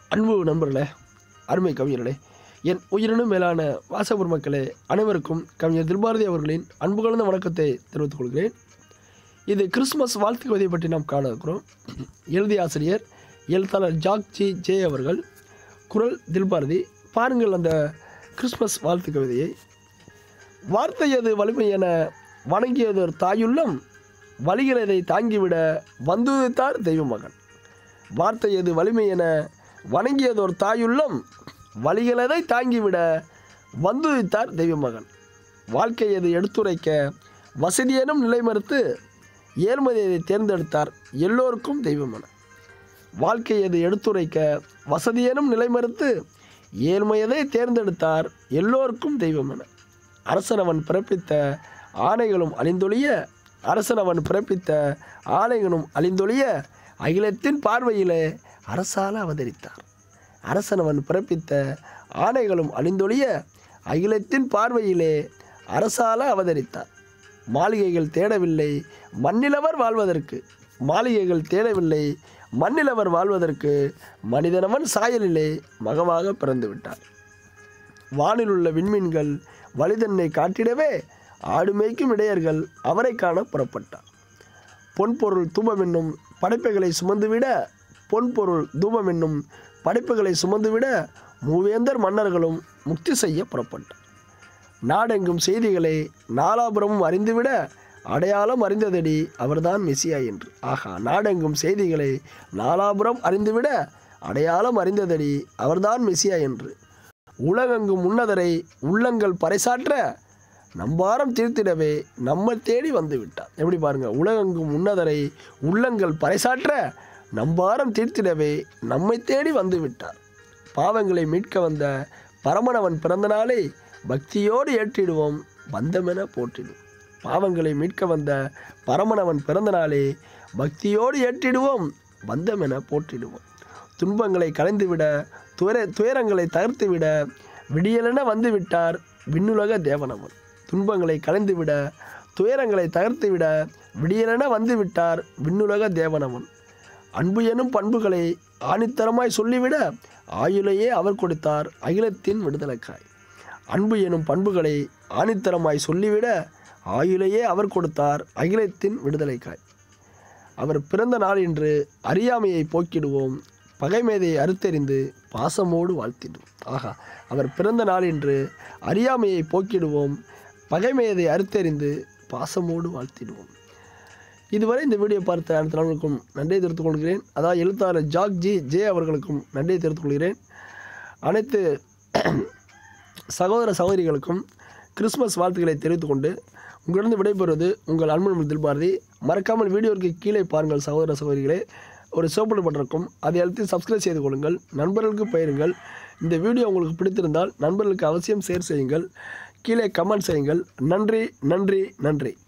அன்பு நண்பர்களே அருமை கவிஞர்களே என் உயிரினும் மேலான வாசகர் மக்களே அனைவருக்கும் கவிஞர் தில்பாரதி அவர்களின் அன்பு கலந்த வணக்கத்தை தெரிவித்துக் கொள்கிறேன் இது கிறிஸ்மஸ் வாழ்த்து கவிதை பற்றி நாம் காண இருக்கிறோம் எழுதிய ஆசிரியர் எழுத்தாளர் ஜாக் ஜி ஜே அவர்கள் குரல் தில்பாரதி பாருங்கள் அந்த கிறிஸ்மஸ் வாழ்த்து கவிதையை வார்த்தையது வலிமை என வணங்கியதொரு தாயுள்ளம் வலிகிறதை தாங்கிவிட வந்துதித்தார் தெய்வ மகன் வார்த்தையது வலிமை என வணங்கியதொரு தாயுள்ளம் வலிகளதை தாங்கிவிட வந்துதித்தார் தெய்வ மகன் வாழ்க்கையது எடுத்துரைக்க வசதியேனும் நிலை மறுத்து ஏழ்மதியை தேர்ந்தெடுத்தார் எல்லோருக்கும் தெய்வமென வாழ்க்கையது எடுத்துரைக்க வசதியேனும் நிலை மறுத்து ஏழ்மையதை தேர்ந்தெடுத்தார் எல்லோருக்கும் தெய்வமென அரசனவன் பிறப்பித்த ஆணைகளும் அழிந்தொழிய அரசனவன் பிறப்பித்த ஆணைகளும் அழிந்தொழிய அகிலத்தின் பார்வையிலே அரசால அவதரித்தார் அரசனவன் பிறப்பித்த ஆணைகளும் அழிந்தொழிய அகிலத்தின் பார்வையிலே அரசால அவதரித்தார் மாளிகைகள் தேடவில்லை மண்ணிலவர் வாழ்வதற்கு மாளிகைகள் தேடவில்லை மண்ணிலவர் வாழ்வதற்கு மனிதனவன் சாயலிலே மகவாக பிறந்து விட்டார் வானிலுள்ள விண்மீன்கள் வழிதன்னை காட்டிடவே ஆடு மேய்க்கும் இடையர்கள் அவரை காண புறப்பட்டார் பொன்பொருள் தூபம் என்னும் படைப்புகளை சுமந்துவிட பொன்பொருள் தூபம் என்னும் படைப்புகளை சுமந்துவிட மூவேந்தர் மன்னர்களும் முக்தி செய்ய புறப்பட்டார் நாடெங்கும் செய்திகளை நாலாபுரமும் அறிந்துவிட அடையாளம் அறிந்ததடி அவர்தான் மெசியா என்று ஆகா நாடெங்கும் செய்திகளை நாலாபுரம் அறிந்துவிட அடையாளம் அறிந்ததடி அவர்தான் மெசியா என்று உலகெங்கும் உன்னதரை உள்ளங்கள் பறைசாற்ற நம்பாரம் தீர்த்திடவே நம்ம தேடி வந்து விட்டார் எப்படி பாருங்க உலகெங்கும் உன்னதரை உள்ளங்கள் பறைசாற்ற நம்பாரம் தீர்த்திடவே நம்மை தேடி வந்து விட்டார் பாவங்களை மீட்க வந்த பரமனவன் பிறந்த நாளை பக்தியோடு ஏற்றிடுவோம் பந்தமென போற்றிடுவோம் பாவங்களை மீட்க வந்த பரமனவன் பிறந்த நாளே பக்தியோடு ஏற்றிடுவோம் பந்தமென போற்றிடுவோம் துன்பங்களை கலைந்துவிட துயர துயரங்களை தகர்த்துவிட விடியலென வந்து விட்டார் விண்ணுலக தேவனவன் துன்பங்களை கலைந்துவிட துயரங்களை தகர்த்துவிட விடியலென வந்து விட்டார் விண்ணுலக தேவனவன் அன்பு எனும் பண்புகளை ஆணித்தரமாய் சொல்லிவிட ஆயுளையே அவர் கொடுத்தார் அகிலத்தின் விடுதலைக்காய் அன்பு எனும் பண்புகளை ஆணித்தரமாய் சொல்லிவிட ஆயுளையே அவர் கொடுத்தார் அகிலத்தின் விடுதலைக்காய் அவர் பிறந்த நாள் என்று அறியாமையை போக்கிடுவோம் பகைமேதையை அறுத்தெறிந்து பாசமோடு வாழ்த்திடுவோம் ஆகா அவர் பிறந்த நாள் என்று அறியாமையை போக்கிடுவோம் பகைமேதை அறுத்தெறிந்து பாசமோடு வாழ்த்திடுவோம் இதுவரை இந்த வீடியோ பார்த்த அனைத்து நண்பர்களுக்கும் நன்றியை தெரிவித்துக் கொள்கிறேன் அதாவது எழுத்தாளர் ஜாக் ஜி ஜே அவர்களுக்கும் நன்றியை தெரிவித்துக் கொள்கிறேன் அனைத்து சகோதர சகோதரிகளுக்கும் கிறிஸ்மஸ் வாழ்த்துக்களை தெரிவித்துக் கொண்டு உங்களிடம் விடைபெறுவது உங்கள் அன்பு தில்பாரதி மறக்காமல் வீடியோவுக்கு கீழே பாருங்கள் சகோதர சகோதரிகளே ஒரு சோப்படு பட்டிருக்கும் அதை அழுத்தி சப்ஸ்கிரைப் செய்து கொள்ளுங்கள் நண்பர்களுக்கு பயிருங்கள் இந்த வீடியோ உங்களுக்கு பிடித்திருந்தால் நண்பர்களுக்கு அவசியம் ஷேர் செய்யுங்கள் கீழே கமெண்ட் செய்யுங்கள் நன்றி நன்றி நன்றி